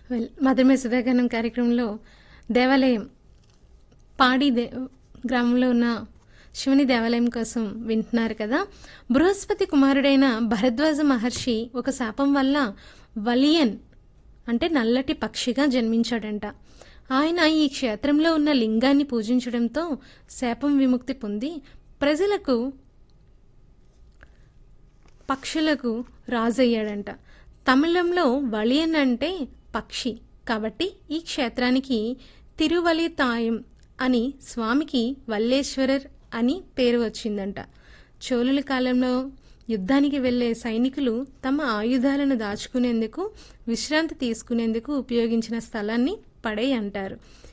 well మధురమే సుధాకరణం కార్యక్రమంలో దేవాలయం పాడి దే గ్రామంలో ఉన్న శివుని దేవాలయం కోసం వింటున్నారు కదా బృహస్పతి కుమారుడైన భరద్వాజ మహర్షి ఒక శాపం వల్ల వలియన్ అంటే నల్లటి పక్షిగా జన్మించాడంట ఆయన ఈ క్షేత్రంలో ఉన్న లింగాన్ని పూజించడంతో శాపం విముక్తి పొంది ప్రజలకు పక్షులకు రాజయ్యాడంట తమిళంలో వలియన్ అంటే పక్షి కాబట్టి ఈ క్షేత్రానికి తిరువలితాయం అని స్వామికి వల్లేశ్వరర్ అని పేరు వచ్చిందంట చోళుల కాలంలో యుద్ధానికి వెళ్ళే సైనికులు తమ ఆయుధాలను దాచుకునేందుకు విశ్రాంతి తీసుకునేందుకు ఉపయోగించిన స్థలాన్ని పడై అంటారు